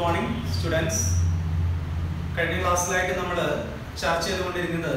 morning students കഴിഞ്ഞ ക്ലാസ്സിലായിട്ട് നമ്മൾ ചർച്ച ചെയ്തുകൊണ്ടിരിക്കുന്നത്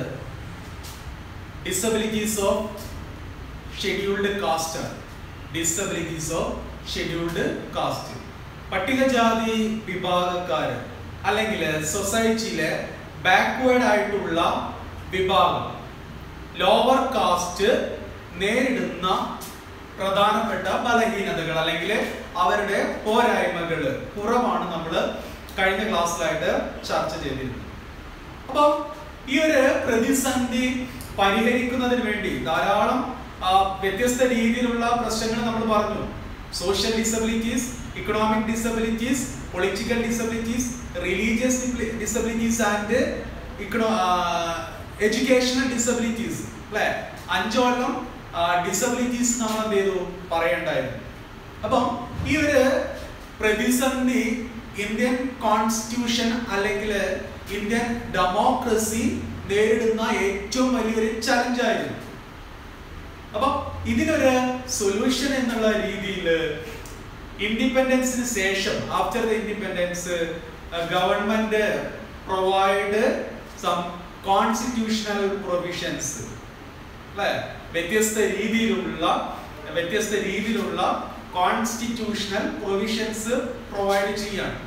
disabilities of scheduled caste disabilities of scheduled caste പട്ടികജാതി വിഭാഗക്കാര് അല്ലെങ്കിൽ സൊസൈറ്റിയിലെ ബാക്ക്വേർഡ് ആയിട്ടുള്ള വിഭാഗം ലോവർ കാസ്റ്റ് നേരിടുന്ന പ്രധാനപ്പെട്ട ബലഹീനതകൾ അല്ലെങ്കിൽ അവരുടെ പോരായ്മകൾ കുറവാണ് നമ്മൾ കഴിഞ്ഞ ക്ലാസ്സിലായിട്ട് ചർച്ച ചെയ്തിരുന്നത് അപ്പം ഈ ഒരു പ്രതിസന്ധി പരിഹരിക്കുന്നതിന് വേണ്ടി ധാരാളം ആ, വ്യത്യസ്ത രീതിയിലുള്ള പ്രശ്നങ്ങൾ നമ്മൾ പറഞ്ഞു social disabilities economic disabilities political disabilities religious disabilities and econo educational disabilities അല്ലെ അഞ്ചോളം ഡിസബിലിറ്റീസ് നമ്മൾ എന്ത് ചെയ്തു പറയണ്ടായിരുന്നു അപ്പം ഈ ഒരു പ്രതിസന്ധി ഇന്ത്യൻ കോൺസ്റ്റിറ്റ്യൂഷൻ അല്ലെങ്കിൽ ഇന്ത്യൻ ഡെമോക്രസി നേരിടുന്ന ഏറ്റവും വലിയൊരു ചലഞ്ച് ആയിരുന്നു അപ്പൊ ഇതിനൊരു സൊല്യൂഷൻ എന്നുള്ള രീതിയിൽ ഇൻഡിപെൻഡൻസിന് ശേഷം after the independence government provide some constitutional provisions അല്ലെ വ്യത്യസ്ത രീതിയിലുള്ള വ്യത്യസ്ത രീതിയിലുള്ള കോൺസ്റ്റിറ്റ്യൂഷണൽ പ്രൊവിഷൻസ് പ്രൊവൈഡ് ചെയ്യാണ്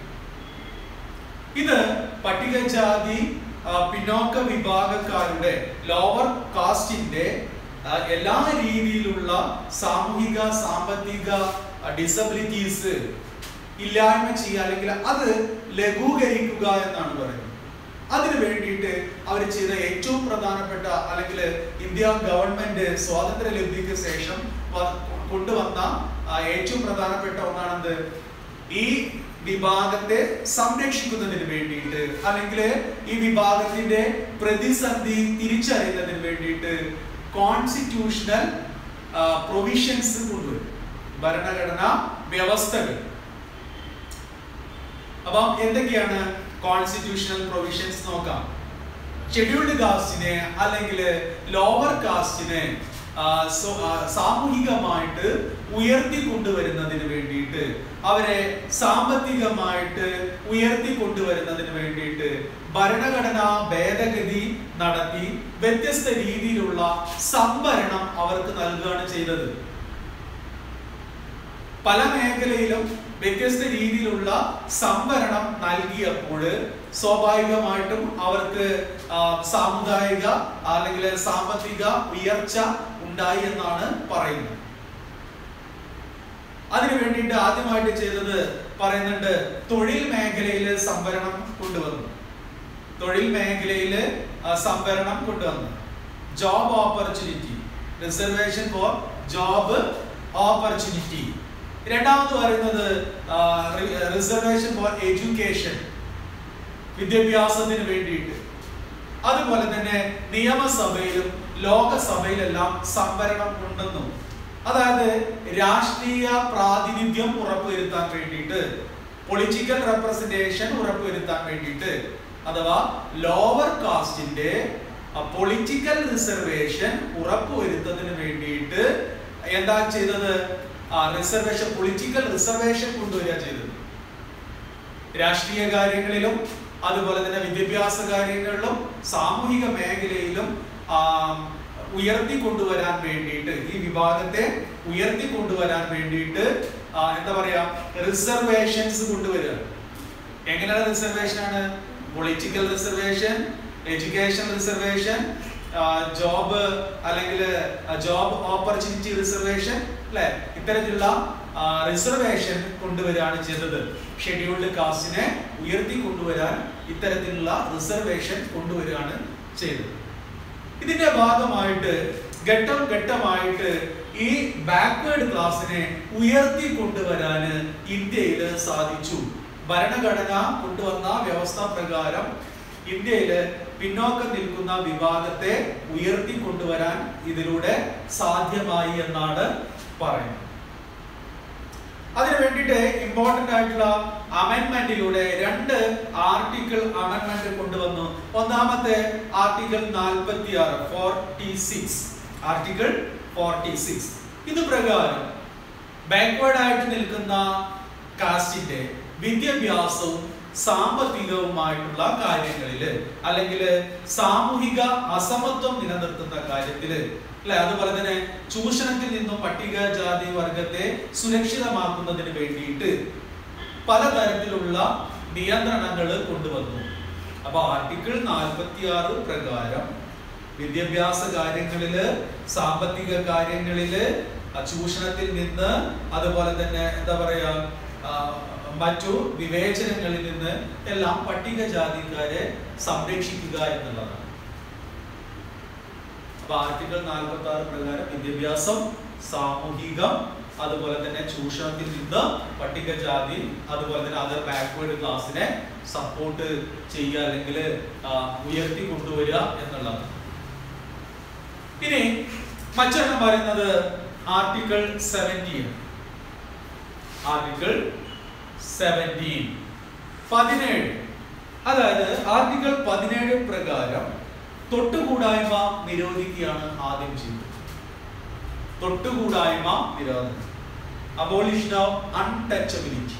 ഇത് പട്ടികജാതി ആ, പിന്നോക്ക വിഭാഗക്കാരുടെ ലോവർ കാസ്റ്റിന്റെ ആ, എല്ലാ രീതിയിലുള്ള സാമൂഹിക സാമ്പത്തിക ഡിസബിലിറ്റീസ് ഇല്ലായ്മ ചെയ്യുക അല്ലെങ്കിൽ അത് ലഘൂകരിക്കുക എന്നാണ് പറയുന്നത് അതിനു വേണ്ടിയിട്ട് അവർ ചെയ്ത ഏറ്റവും പ്രധാനപ്പെട്ട അല്ലെങ്കിൽ ഇന്ത്യ ഗവൺമെന്റ് സ്വാതന്ത്ര്യ ലബ്ധിക്ക് ശേഷം വ- കൊണ്ടുവന്ന ആ, ഏറ്റവും പ്രധാനപ്പെട്ട ഒന്നാണെന്ത് ഈ വിഭാഗത്തെ സംരക്ഷിക്കുന്നതിന് വേണ്ടിയിട്ട് അല്ലെങ്കിൽ ഈ വിഭാഗത്തിന്റെ പ്രതിസന്ധി തിരിച്ചറിയുന്നതിന് വേണ്ടിയിട്ട് കോൺസ്റ്റിറ്റ്യൂഷണൽ പ്രൊവിഷൻസ് കൊണ്ടുവരും ഭരണഘടനാ വ്യവസ്ഥകൾ അപ്പം എന്തൊക്കെയാണ് കോൺസ്റ്റിറ്റ്യൂഷണൽ പ്രൊവിഷൻസ് നോക്കാം ഷെഡ്യൂൾഡ് കാസ്റ്റിനെ അല്ലെങ്കിൽ ലോവർ കാസ്റ്റിനെ ആ, സോ- ആ, സാമൂഹികമായിട്ട് ഉയർത്തി കൊണ്ടുവരുന്നതിന് വേണ്ടിയിട്ട് അവരെ സാമ്പത്തികമായിട്ട് ഉയർത്തി കൊണ്ടുവരുന്നതിന് വേണ്ടിയിട്ട് ഭരണഘടനാ ഭേദഗതി നടത്തി വ്യത്യസ്ത രീതിയിലുള്ള സംവരണം അവർക്ക് നൽകുകയാണ് ചെയ്തത് പല മേഖലയിലും വ്യത്യസ്ത രീതിയിലുള്ള സംവരണം നൽകിയപ്പോൾ സ്വാഭാവികമായിട്ടും അവർക്ക് ആ, സാമുദായിക അല്ലെങ്കിൽ സാമ്പത്തിക ഉയർച്ച ഉണ്ടായി എന്നാണ് പറയുന്നത് അതിനു വേണ്ടിയിട്ട് ആദ്യമായിട്ട് ചെയ്തത് പറയുന്നുണ്ട് തൊഴിൽ മേഖലയിൽ സംവരണം കൊണ്ടുവന്നു തൊഴിൽ മേഖലയിൽ സംവരണം കൊണ്ടുവന്നു job opportunity reservation for job opportunity രണ്ടാമത് പറയുന്നത് റിസർവേഷൻ ഫോർ എഡ്യൂക്കേഷൻ വിദ്യാഭ്യാസത്തിന് വേണ്ടിയിട്ട് അതുപോലെ തന്നെ നിയമസഭയിലും ലോകസഭയിലെല്ലാം സംവരണം ഉണ്ടെന്നും അതായത് രാഷ്ട്രീയ പ്രാതിനിധ്യം ഉറപ്പുവരുത്താൻ വേണ്ടിയിട്ട് പൊളിറ്റിക്കൽ റെപ്രസെന്റേഷൻ ഉറപ്പുവരുത്താൻ വേണ്ടിയിട്ട് അഥവാ ലോവർ കാസ്റ്റിന്റെ പൊളിറ്റിക്കൽ റിസർവേഷൻ ഉറപ്പുവരുത്തുന്നതിന് വേണ്ടിയിട്ട് എന്താ ചെയ്തത് റിസർവേഷൻ പൊളിറ്റിക്കൽ റിസർവേഷൻ കൊണ്ടുവരിക ചെയ്തത് രാഷ്ട്രീയ കാര്യങ്ങളിലും അതുപോലെ തന്നെ വിദ്യാഭ്യാസ കാര്യങ്ങളിലും സാമൂഹിക മേഖലയിലും ആ, ഉയർത്തി കൊണ്ടുവരാൻ വേണ്ടിയിട്ട് ഈ വിഭാഗത്തെ ഉയർത്തി കൊണ്ടുവരാൻ വേണ്ടിയിട്ട് ആ, എന്താ പറയാ റിസർവേഷൻസ് കൊണ്ടുവരിക എങ്ങനെയുള്ള റിസർവേഷൻ ആണ് political reservation education reservation job അല്ലെങ്കിൽ ജോബ് ഓപ്പർച്യൂണിറ്റി റിസർവേഷൻ അല്ലെ ഇത്തരത്തിലുള്ള റിസർവേഷൻ കൊണ്ടുവരികയാണ് ചെയ്തത് ഷെഡ്യൂൾഡ് കാസ്റ്റിനെ ഉയർത്തി കൊണ്ടുവരാൻ ഇത്തരത്തിലുള്ള റിസർവേഷൻ കൊണ്ടുവരികയാണ് ചെയ്തത് ഇതിന്റെ ഭാഗമായിട്ട് ഘട്ടം ഘട്ടമായിട്ട് ഈ ബാക്ക്വേർഡ് ക്ലാസ്സിനെ ഉയർത്തി കൊണ്ടുവരാന് ഇന്ത്യയിൽ സാധിച്ചു ഭരണഘടന കൊണ്ടുവന്ന വ്യവസ്ഥ പ്രകാരം ഇന്ത്യയില് പിന്നോക്കം നിൽക്കുന്ന വിഭാഗത്തെ ഉയർത്തി കൊണ്ടുവരാൻ ഇതിലൂടെ സാധ്യമായി എന്നാണ് പറയുന്നത് അതിനു വേണ്ടിയിട്ട് ഇമ്പോർട്ടന്റ് ആയിട്ടുള്ള അമെന്റ്മെന്റിലൂടെ രണ്ട് ആർട്ടിക്കിൾ അമെന്റ്മെന്റ് കൊണ്ടുവന്നു ഒന്നാമത്തെ ആർട്ടിക്കിൾ നാൽപ്പത്തി ആറ് forty six article forty six ഇത് പ്രകാരം ബാക്ക്വേർഡ് ആയിട്ട് നിൽക്കുന്ന കാസ്റ്റിന്റെ വിദ്യാഭ്യാസവും സാമ്പത്തികവുമായിട്ടുള്ള കാര്യങ്ങളില് അല്ലെങ്കിൽ സാമൂഹിക അസമത്വം നിലനിർത്തുന്ന കാര്യത്തില് അല്ലെ അതുപോലെ തന്നെ ചൂഷണത്തിൽ നിന്നും പട്ടികജാതി വർഗത്തെ സുരക്ഷിതമാക്കുന്നതിന് വേണ്ടിയിട്ട് പലതരത്തിലുള്ള നിയന്ത്രണങ്ങൾ കൊണ്ടുവന്നു അപ്പൊ ആർട്ടിക്കിൾ നാൽപ്പത്തി ആറ് പ്രകാരം വിദ്യാഭ്യാസ കാര്യങ്ങളില് സാമ്പത്തിക കാര്യങ്ങളില് ആ ചൂഷണത്തിൽ നിന്ന് അതുപോലെ തന്നെ എന്താ പറയാ ആ, മറ്റു വിവേചനങ്ങളിൽ നിന്ന് എല്ലാം പട്ടികജാതിക്കാരെ സംരക്ഷിക്കുക എന്നുള്ളതാണ് അപ്പൊ ആർട്ടിക്കിൾ നാൽപ്പത്തി ആറ് പ്രകാരം വിദ്യാഭ്യാസം സാമൂഹികം അതുപോലെ തന്നെ ചൂഷണത്തിൽ നിന്ന് പട്ടികജാതി അതുപോലെ തന്നെ അതർ ബാക്ക്വേർഡ് ക്ലാസ്സിനെ സപ്പോർട്ട് ചെയ്യുക അല്ലെങ്കിൽ ഉയർത്തി കൊണ്ടുവരിക എന്നുള്ളതാണ് ഇനി മറ്റൊരെണ്ണം പറയുന്നത് ആർട്ടിക്കിൾ സെവൻറ്റീൻ ആർട്ടിക്കിൾ സെവൻറ്റീൻ പതിനേഴ് അതായത് ആർട്ടിക്കിൾ പതിനേഴ് പ്രകാരം തൊട്ടുകൂടായ്മ നിരോധിക്കുകയാണ് ആദ്യം ചെയ്തത് തൊട്ടുകൂടായ്മ നിരോധനം അബോളിഷൻ ഓഫ് അൺടച്ചബിലിറ്റി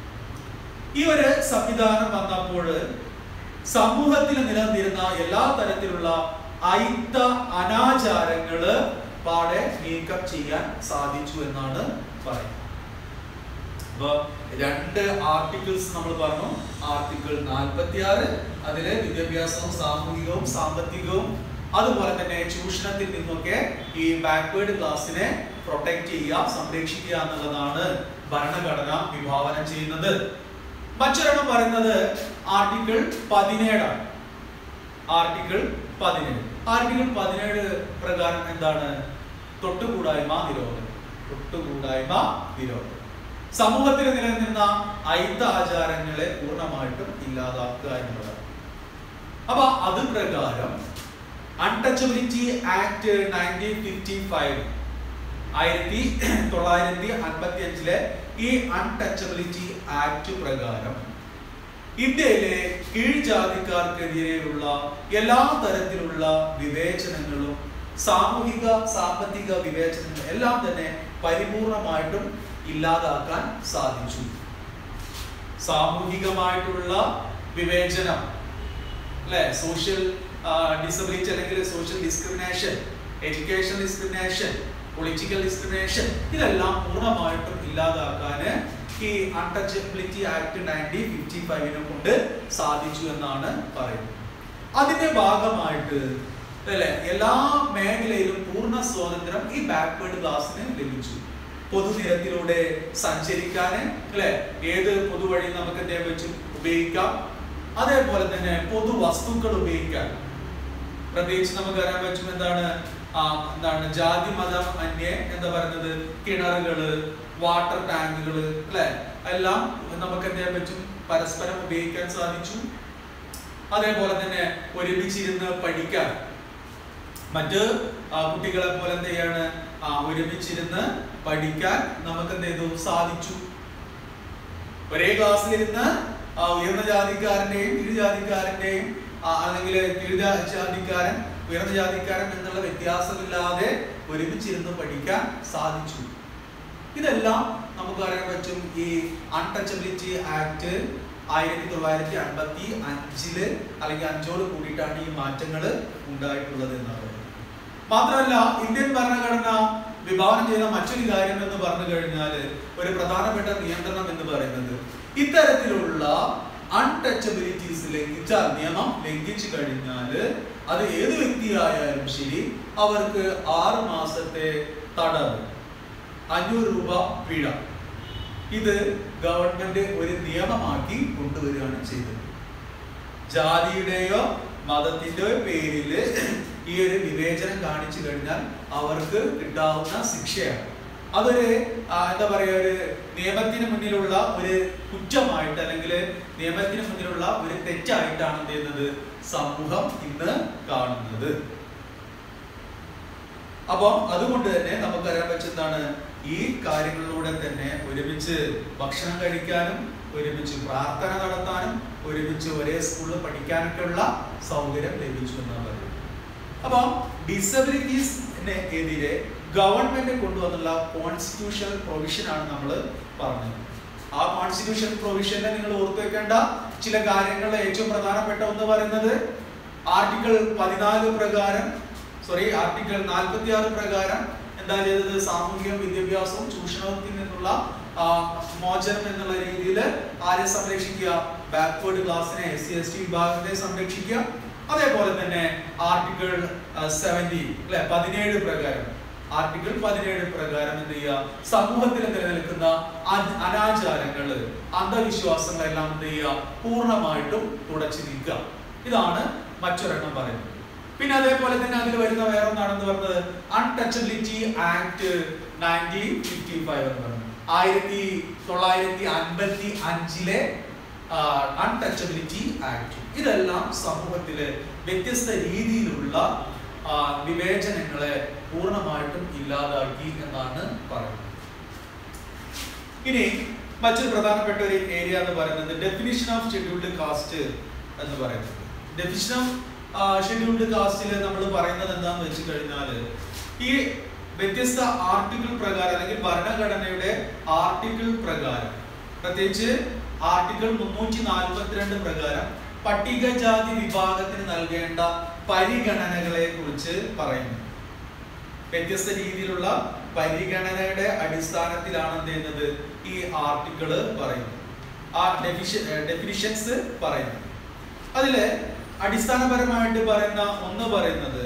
ഈ ഒരു സംവിധാനം വന്നപ്പോൾ സമൂഹത്തിൽ നിലനിന്നിരുന്ന എല്ലാ തരത്തിലുള്ള അയിത്ത അനാചാരങ്ങള് പാടെ നീക്കം ചെയ്യാൻ സാധിച്ചു എന്നാണ് പറയുന്നത് അപ്പൊ രണ്ട് ആർട്ടിക്കിൾസ് നമ്മൾ പറഞ്ഞു ആർട്ടിക്കിൾ നാൽപ്പത്തി ആറ് അതില് വിദ്യാഭ്യാസവും സാമൂഹികവും സാമ്പത്തികവും അതുപോലെ തന്നെ ചൂഷണത്തിൽ നിന്നൊക്കെ ഈ ബാക്ക്വേർഡ് ക്ലാസ്സിനെ പ്രൊട്ടക്ട് ചെയ്യുക സംരക്ഷിക്കുക എന്നുള്ളതാണ് ഭരണഘടന വിഭാവനം ചെയ്യുന്നത് മറ്റൊരെണ്ണം പറയുന്നത് ആർട്ടിക്കിൾ പതിനേഴാണ് ആർട്ടിക്കിൾ പതിനേഴ് ആർട്ടിക്കിൾ പതിനേഴ് പ്രകാരം എന്താണ് തൊട്ടുകൂടായ്മ നിരോധനം തൊട്ടുകൂടായ്മ നിരോധനം സമൂഹത്തിൽ നിലനിന്നിരുന്ന ഐത്ത ആചാരങ്ങളെ പൂർണ്ണമായിട്ടും ഇല്ലാതാക്കുക എന്നുള്ളതാണ് അപ്പൊ അത് പ്രകാരം untouchability act nineteen fifty five ആയിരത്തി തൊള്ളായിരത്തി അൻപത്തി അഞ്ചിലെ ഈ അൺടച്ചബിലിറ്റി ആക്ട് പ്രകാരം ഇന്ത്യയിലെ കീഴ്ജാതിക്കാർക്കെതിരെയുള്ള എല്ലാ തരത്തിലുള്ള വിവേചനങ്ങളും സാമൂഹിക സാമ്പത്തിക വിവേചനങ്ങളും എല്ലാം തന്നെ പരിപൂർണമായിട്ടും ഇല്ലാതാക്കാൻ സാധിച്ചു സാമൂഹികമായിട്ടുള്ള വിവേചനം അല്ലെ സോഷ്യൽ ഡിസബിലിറ്റി അല്ലെങ്കിൽ social discrimination education discrimination political discrimination ഇതെല്ലാം പൂർണ്ണമായിട്ടും ഇല്ലാതാക്കാൻ ഈ അൺടച്ചബിലിറ്റി ആക്ട് നയൻറ്റീൻ ഫിഫ്റ്റി ഫൈവിനെ കൊണ്ട് സാധിച്ചു എന്നാണ് പറയുന്നത് അതിന്റെ ഭാഗമായിട്ട് അല്ലെ എല്ലാ മേഖലയിലും പൂർണ്ണ സ്വാതന്ത്ര്യം ഈ ബാക്ക്വേർഡ് ക്ലാസ്സിന് ലഭിച്ചു പൊതുനിരത്തിലൂടെ സഞ്ചരിക്കാൻ അല്ലെ ഏത് പൊതുവഴി നമുക്ക് എന്ത് ചെയ്യാൻ പറ്റും ഉപയോഗിക്കാം അതേപോലെ തന്നെ പൊതു വസ്തുക്കൾ ഉപയോഗിക്കാൻ പ്രത്യേകിച്ച് നമുക്ക് അറിയാൻ പറ്റും എന്താണ് ആ, എന്താണ് ജാതി മതം അന്യേ എന്താ പറയുന്നത് കിണറുകള് വാട്ടർ ടാങ്കുകള് അല്ലെ എല്ലാം നമുക്ക് എന്ത് ചെയ്യാൻ പറ്റും പരസ്പരം ഉപയോഗിക്കാൻ സാധിച്ചു അതേപോലെ തന്നെ ഒരുമിച്ചിരുന്ന് പഠിക്കാൻ മറ്റ് ആ, കുട്ടികളെ പോലെ എന്ത് ചെയ്യാണ് ആ, ഒരുമിച്ചിരുന്ന് പഠിക്കാൻ നമുക്ക് എന്ത് ചെയ്തു സാധിച്ചു ഒരേ ക്ലാസ്സിലിരുന്ന് ആ, ഉയർന്ന ജാതിക്കാരന്റെയും കീഴ് ജാതിക്കാരന്റെയും ആ, അല്ലെങ്കിൽ കീഴ് ജാ- ജാതിക്കാരൻ ഉയർന്ന ജാതിക്കാരൻ എന്നുള്ള വ്യത്യാസമില്ലാതെ ഒരുമിച്ചിരുന്ന് പഠിക്കാൻ സാധിച്ചു ഇതെല്ലാം നമുക്ക് അറിയാൻ പറ്റും ഈ അൺടച്ചബിലിറ്റി ആക്ട് ആയിരത്തി തൊള്ളായിരത്തി അൻപത്തി അഞ്ചില് അല്ലെങ്കിൽ അഞ്ചോട് കൂടിയിട്ടാണ് ഈ മാറ്റങ്ങൾ ഉണ്ടായിട്ടുള്ളത് എന്ന് പറയുന്നത് മാത്രമല്ല ഇന്ത്യൻ ഭരണഘടന വിഭാവനം ചെയ്ത മറ്റൊരു കാര്യം എന്ന് പറഞ്ഞു കഴിഞ്ഞാൽ ഒരു പ്രധാനപ്പെട്ട നിയന്ത്രണം എന്ന് പറയുന്നത് ഇത്തരത്തിലുള്ള അൺടച്ചബിലിറ്റീസ് ലംഘിച്ചാൽ നിയമം ലംഘിച്ചു കഴിഞ്ഞാൽ അത് ഏത് വ്യക്തിയായാലും ശരി അവർക്ക് ആറ് മാസത്തെ തടവ് അഞ്ഞൂറ് രൂപ പിഴ ഇത് ഗവൺമെന്റ് ഒരു നിയമമാക്കി കൊണ്ടുവരികയാണ് ചെയ്തത് ജാതിയുടെയോ മതത്തിന്റെയോ പേരിൽ ഈ ഒരു വിവേചനം കാണിച്ചു കഴിഞ്ഞാൽ അവർക്ക് കിട്ടാവുന്ന ശിക്ഷയാണ് അതൊരു ആ, എന്താ പറയാ ഒരു നിയമത്തിന് മുന്നിലുള്ള ഒരു കുറ്റമായിട്ട് അല്ലെങ്കിൽ നിയമത്തിന് മുന്നിലുള്ള ഒരു തെറ്റായിട്ടാണ് എന്ത് ചെയ്യുന്നത് സമൂഹം ഇന്ന് കാണുന്നത് അപ്പം അതുകൊണ്ട് തന്നെ നമുക്കറിയാൻ പറ്റുന്നതാണ് ഈ കാര്യങ്ങളിലൂടെ തന്നെ ഒരുമിച്ച് ഭക്ഷണം കഴിക്കാനും ഒരുമിച്ച് പ്രാർത്ഥന നടത്താനും ഒരുമിച്ച് ഒരേ സ്കൂളിൽ പഠിക്കാനൊക്കെ ഉള്ള സൗകര്യം ലഭിച്ചു എന്നാണ് പറയുന്നത് അപ്പം ഡിസബിലിറ്റീസിന് എതിരെ ഗവൺമെന്റ് കൊണ്ടുവന്നുള്ള കോൺസ്റ്റിറ്റ്യൂഷണൽ പ്രൊവിഷൻ ആണ് നമ്മൾ പറഞ്ഞത് ആ കോൺസ്റ്റിറ്റ്യൂഷൻ പ്രൊവിഷനിൽ നിങ്ങൾ ഓർത്തു വെക്കേണ്ട ചില കാര്യങ്ങളിൽ ഏറ്റവും പ്രധാനപ്പെട്ട ഒന്ന് പറയുന്നത് ആർട്ടിക്കിൾ പതിനാല് പ്രകാരം സോറി ആർട്ടിക്കിൾ നാൽപ്പത്തി ആറ് പ്രകാരം എന്താ ചെയ്തത് സാമൂഹിക വിദ്യാഭ്യാസവും ചൂഷണത്തിൽ നിന്നുള്ള ആ, മോചനം എന്നുള്ള രീതിയിൽ ആരെ സംരക്ഷിക്കുക ബാക്ക്വേർഡ് ക്ലാസ്സിനെ എസ് സി എസ് ടി വിഭാഗത്തെ സംരക്ഷിക്കുക അതേപോലെ തന്നെ ആർട്ടിക്കിൾ സെവൻറ്റി അല്ലെ പതിനേഴ് പ്രകാരം ആർട്ടിക്കിൾ പതിനേഴ് പ്രകാരം എന്ത് ചെയ്യുക സമൂഹത്തിൽ നിലനിൽക്കുന്ന അ- അനാചാരങ്ങള് അന്ധവിശ്വാസങ്ങളെല്ലാം എന്ത് ചെയ്യുക പൂർണ്ണമായിട്ടും തുടച്ചു നീക്കുക ഇതാണ് മറ്റൊരെണ്ണം പറയുന്നത് പിന്നെ അതേപോലെ തന്നെ അതിൽ വരുന്ന വേറെ ഒന്നാണെന്ന് പറഞ്ഞത് untouchability act nineteen fifty five എന്ന് പറയുന്നത് ആയിരത്തി തൊള്ളായിരത്തി അൻപത്തി അഞ്ചിലെ അൺടച്ചബിലിറ്റി ആക്ട് ഇതെല്ലാം സമൂഹത്തില് വ്യത്യസ്ത രീതിയിലുള്ള ആ, വിവേചനങ്ങളെ പൂർണ്ണമായിട്ടും ഇല്ലാതാക്കി എന്നാണ് പറയുന്നത് ഇനി മറ്റൊരു പ്രധാനപ്പെട്ട ഒരു ഏരിയ എന്ന് പറയുന്നത് ഡെഫിനിഷൻ ഓഫ് ഷെഡ്യൂൾഡ് കാസ്റ്റ് എന്ന് പറയുന്നത് ഡെഫിനിഷൻ ഓഫ് ഷെഡ്യൂൾഡ് കാസ്റ്റിൽ നമ്മൾ പറയുന്നത് എന്താന്ന് വെച്ച് കഴിഞ്ഞാൽ ഈ വ്യത്യസ്ത ആർട്ടിക്കിൾ പ്രകാരം അല്ലെങ്കിൽ ഭരണഘടനയുടെ ആർട്ടിക്കിൾ പ്രകാരം പ്രത്യേകിച്ച് ആർട്ടിക്കിൾ മുന്നൂറ്റി നാൽപ്പത്തിരണ്ട് പ്രകാരം പട്ടികജാതി വിഭാഗത്തിന് നൽകേണ്ട പരിഗണനകളെ കുറിച്ച് പറയുന്നു വ്യത്യസ്ത രീതിയിലുള്ള പരിഗണനയുടെ അടിസ്ഥാനത്തിലാണ് എന്ത് ചെയ്യുന്നത് ഈ ആർട്ടിക്കിള് പറയുന്നത് ആ ഡെഫിഷൻ ഡെഫിനിഷൻസ് പറയുന്നത് അതില് അടിസ്ഥാനപരമായിട്ട് പറയുന്ന ഒന്ന് പറയുന്നത്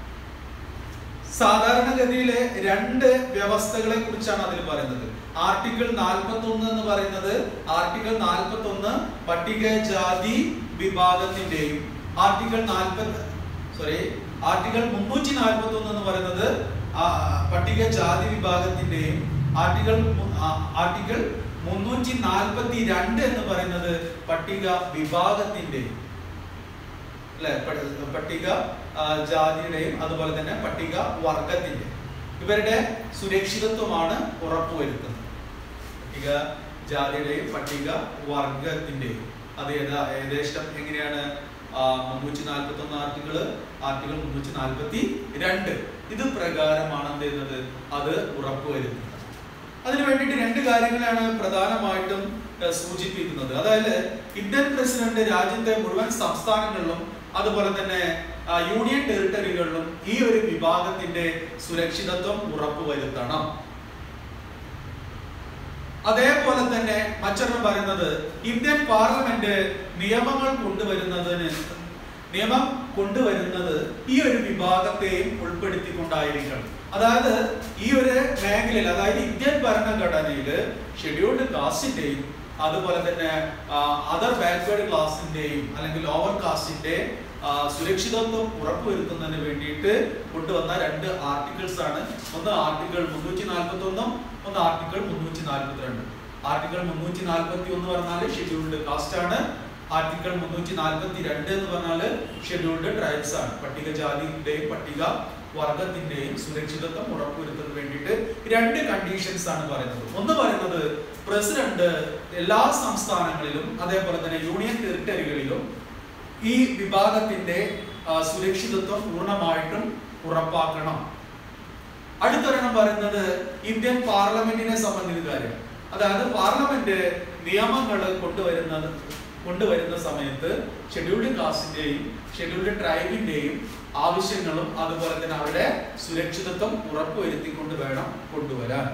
സാധാരണഗതിയിലെ രണ്ട് വ്യവസ്ഥകളെ കുറിച്ചാണ് അതിൽ പറയുന്നത് ആർട്ടിക്കിൾ 41 എന്ന് പറയുന്നത് ആർട്ടിക്കിൾ 41 പട്ടികജാതി വിഭാഗത്തിന്റെയും ആർട്ടിക്കിൾ 40 സോറി ആർട്ടിക്കിൾ 341 എന്ന് പറയുന്നത് ആ, പട്ടികജാതി വിഭാഗത്തിന്റെയും ആർട്ടിക്കിൾ മു- ആ, ആർട്ടിക്കിൾ മുന്നൂറ്റി നാൽപ്പത്തി രണ്ട് എന്ന് പറയുന്നത് പട്ടിക വിഭാഗത്തിന്റെയും അല്ലെ പ- പട്ടിക ആ, ജാതിയുടെയും അതുപോലെ തന്നെ പട്ടിക വർഗത്തിന്റെ ഇവരുടെ സുരക്ഷിതത്വമാണ് ഉറപ്പുവരുത്തുന്നത് പട്ടിക ജാതിയുടെയും പട്ടിക വർഗത്തിന്റെയും അത് ഏതാ ഏകദേശം എങ്ങനെയാണ് മുന്നൂറ്റി നാൽപ്പത്തി ഒന്ന് ആർട്ടിക്കിള് ആർട്ടിക്കിൾ മുന്നൂറ്റി നാൽപ്പത്തി രണ്ട് ഇത് പ്രകാരമാണ് എന്ത് ചെയ്യുന്നത് അത് ഉറപ്പുവരുത്തുന്നത് അതിനു വേണ്ടിയിട്ട് രണ്ട് കാര്യങ്ങളാണ് പ്രധാനമായിട്ടും ഏഹ്, സൂചിപ്പിക്കുന്നത് അതായത് ഇന്ത്യൻ പ്രസിഡന്റ് രാജ്യത്തെ മുഴുവൻ സംസ്ഥാനങ്ങളിലും അതുപോലെ തന്നെ ആ, യൂണിയൻ ടെറിട്ടറികളിലും ഈ ഒരു വിഭാഗത്തിന്റെ സുരക്ഷിതത്വം ഉറപ്പുവരുത്തണം അതേപോലെ തന്നെ മറ്റൊരെണ്ണം പറയുന്നത് ഇന്ത്യൻ പാർലമെന്റ് നിയമങ്ങൾ കൊണ്ടുവരുന്നതിന് നിയമം കൊണ്ടുവരുന്നത് ഈ ഒരു വിഭാഗത്തെയും ഉൾപ്പെടുത്തിക്കൊണ്ടായിരിക്കണം അതായത് ഈ ഒരു മേഖലയിൽ അതായത് ഇന്ത്യൻ ഭരണഘടനയിൽ ഷെഡ്യൂൾഡ് കാസ്റ്റിന്റെയും അതുപോലെ തന്നെ അതർ ബാക്ക്വേർഡ് ക്ലാസിന്റെയും അല്ലെങ്കിൽ ലോവർ കാസ്റ്റിന്റെ ആ, സുരക്ഷിതത്വം ഉറപ്പുവരുത്തുന്നതിന് വേണ്ടിയിട്ട് കൊണ്ടുവന്ന രണ്ട് ആർട്ടിക്കിൾസ് ആണ് ഒന്ന് ആർട്ടിക്കിൾ മുന്നൂറ്റി നാൽപ്പത്തി ഒന്നും ഒന്ന് ആർട്ടിക്കിൾ മുന്നൂറ്റി നാൽപ്പത്തി രണ്ട് ആർട്ടിക്കിൾ മുന്നൂറ്റി നാൽപ്പത്തി ഒന്ന് പറഞ്ഞാല് ഷെഡ്യൂൾഡ് കാസ്റ്റ് ആണ് ആർട്ടിക്കിൾ മുന്നൂറ്റി നാൽപ്പത്തി രണ്ട് എന്ന് പറഞ്ഞാല് ഷെഡ്യൂൾഡ് ട്രൈബ്സ് ആണ് പട്ടികജാതിയുടെയും പട്ടിക വർഗത്തിന്റെയും സുരക്ഷിതത്വം ഉറപ്പുവരുത്തുന്നതിന് വേണ്ടിയിട്ട് രണ്ട് കണ്ടീഷൻസ് ആണ് പറയുന്നത് ഒന്ന് പറയുന്നത് പ്രസിഡന്റ് എല്ലാ സംസ്ഥാനങ്ങളിലും അതേപോലെ തന്നെ യൂണിയൻ ടെറിട്ടറികളിലും ഈ വിഭാഗത്തിന്റെ ആ, സുരക്ഷിതത്വം പൂർണ്ണമായിട്ടും ഉറപ്പാക്കണം അടുത്തൊരെണ്ണം പറയുന്നത് ഇന്ത്യൻ പാർലമെന്റിനെ സംബന്ധിച്ച കാര്യം അതായത് പാർലമെന്റ് നിയമങ്ങൾ കൊണ്ടുവരുന്നത് കൊണ്ടുവരുന്ന സമയത്ത് ഷെഡ്യൂൾഡ് കാസ്റ്റിന്റെയും ഷെഡ്യൂൾഡ് ട്രൈബിന്റെയും ആവശ്യങ്ങളും അതുപോലെ തന്നെ അവരുടെ സുരക്ഷിതത്വം ഉറപ്പുവരുത്തിക്കൊണ്ട് വേണം കൊണ്ടുവരാൻ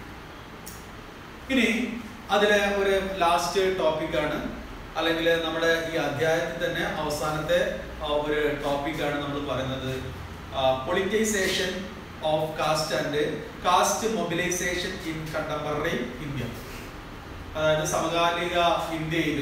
ഇനി അതിലെ ഒരു ലാസ്റ്റ് ടോപ്പിക്കാണ് അല്ലെങ്കിൽ നമ്മുടെ ഈ അധ്യായത്തിൽ തന്നെ അവസാനത്തെ ആ, ഒരു ടോപ്പിക്കാണ് നമ്മൾ പറയുന്നത് politicization of caste and caste mobilization in contemporary India അതായത് സമകാലിക ഇന്ത്യയിൽ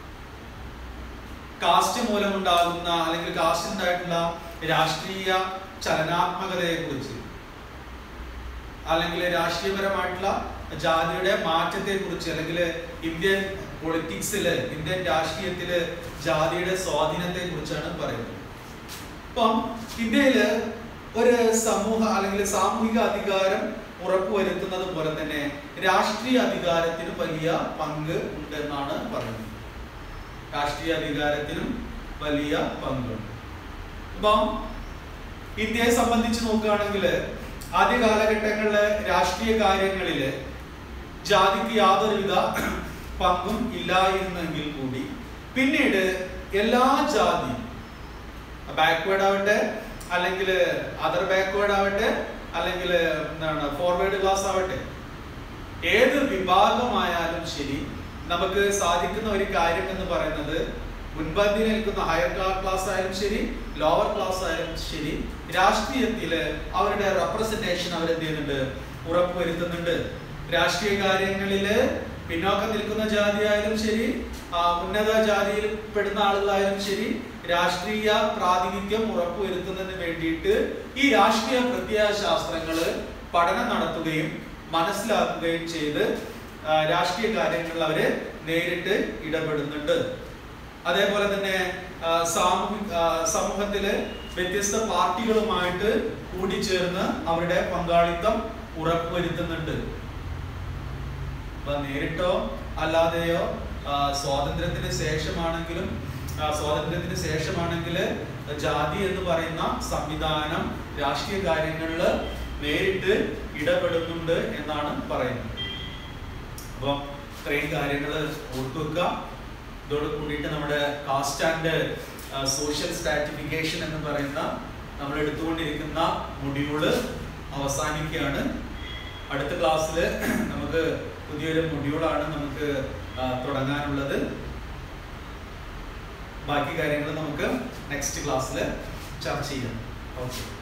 കാസ്റ്റ് മൂലമുണ്ടാകുന്ന അല്ലെങ്കിൽ കാസ്റ്റ് ഉണ്ടായിട്ടുള്ള രാഷ്ട്രീയ ചലനാത്മകതയെ കുറിച്ച് അല്ലെങ്കിൽ രാഷ്ട്രീയപരമായിട്ടുള്ള ജാതിയുടെ മാറ്റത്തെ കുറിച്ച് അല്ലെങ്കിൽ ഇന്ത്യൻ പൊളിറ്റിക്സില് ഇന്ത്യൻ രാഷ്ട്രീയത്തില് ജാതിയുടെ സ്വാധീനത്തെ കുറിച്ചാണ് പറയുന്നത് ഇപ്പം ഇന്ത്യയില് ഒരു സമൂഹ അല്ലെങ്കിൽ സാമൂഹിക അധികാരം ഉറപ്പുവരുത്തുന്നത് പോലെ തന്നെ രാഷ്ട്രീയ അധികാരത്തിനും വലിയ പങ്ക് ഉണ്ടെന്നാണ് പറയുന്നത് രാഷ്ട്രീയ അധികാരത്തിനും വലിയ പങ്കുണ്ട് അപ്പം ഇന്ത്യയെ സംബന്ധിച്ച് നോക്കുകയാണെങ്കിൽ ആദ്യ കാലഘട്ടങ്ങളിലെ രാഷ്ട്രീയ കാര്യങ്ങളില് ജാതിക്ക് യാതൊരുവിധ പങ്കും ഇല്ലായിരുന്നെങ്കിൽ കൂടി പിന്നീട് എല്ലാ ജാതി ബാക്ക്വേർഡ് ആവട്ടെ അല്ലെങ്കിൽ അതർ ബാക്ക്വേർഡ് ആവട്ടെ അല്ലെങ്കിൽ എന്താണ് ഫോർവേഡ് ക്ലാസ് ആവട്ടെ ഏത് വിഭാഗമായാലും ശരി നമുക്ക് സാധിക്കുന്ന ഒരു കാര്യം എന്ന് പറയുന്നത് മുൻപന്തി നിൽക്കുന്ന ഹയർ ക്ലാസ് ആയാലും ശരി ലോവർ ക്ലാസ് ആയാലും ശരി രാഷ്ട്രീയത്തില് അവരുടെ റെപ്രസെന്റേഷൻ അവർ എന്ത് ചെയ്യുന്നുണ്ട് ഉറപ്പുവരുത്തുന്നുണ്ട് രാഷ്ട്രീയ കാര്യങ്ങളില് പിന്നോക്കം നിൽക്കുന്ന ജാതി ആയാലും ശരി ആ, ഉന്നത ജാതിയിൽ പെടുന്ന ആളുകളായാലും ശരി രാഷ്ട്രീയ പ്രാതിനിധ്യം ഉറപ്പുവരുത്തുന്നതിന് വേണ്ടിയിട്ട് ഈ രാഷ്ട്രീയ പ്രത്യയശാസ്ത്രങ്ങള് പഠനം നടത്തുകയും മനസ്സിലാക്കുകയും ചെയ്ത് ആ, രാഷ്ട്രീയ കാര്യങ്ങളിൽ അവര് നേരിട്ട് ഇടപെടുന്നുണ്ട് അതേപോലെ തന്നെ ആ, സാമൂഹി- ആ, സമൂഹത്തില് വ്യത്യസ്ത പാർട്ടികളുമായിട്ട് കൂടിച്ചേർന്ന് അവരുടെ പങ്കാളിത്തം ഉറപ്പുവരുത്തുന്നുണ്ട് അപ്പൊ നേരിട്ടോ അല്ലാതെയോ ആ, സ്വാതന്ത്ര്യത്തിന് ശേഷമാണെങ്കിലും ആ, സ്വാതന്ത്ര്യത്തിന് ശേഷമാണെങ്കിൽ ജാതി എന്ന് പറയുന്ന സംവിധാനം രാഷ്ട്രീയ കാര്യങ്ങളിൽ നേരിട്ട് ഇടപെടുന്നുണ്ട് എന്നാണ് പറയുന്നത് അപ്പം ഇത്രയും കാര്യങ്ങൾ ഓർത്തുവെക്കുക ഇതോട് കൂടിയിട്ട് നമ്മുടെ കാസ്റ്റ് ആൻഡ് സോഷ്യൽ സ്ട്രാറ്റിഫിക്കേഷൻ എന്ന് പറയുന്ന നമ്മൾ എടുത്തുകൊണ്ടിരിക്കുന്ന മൊഡ്യൂള് അവസാനിക്കുകയാണ് അടുത്ത ക്ലാസ്സിൽ നമുക്ക് പുതിയൊരു മൊഡ്യൂളാണ് നമുക്ക് ആ, തുടങ്ങാനുള്ളത് ബാക്കി കാര്യങ്ങൾ നമുക്ക് നെക്സ്റ്റ് ക്ലാസ്സിൽ ചർച്ച ചെയ്യാം ഓക്കെ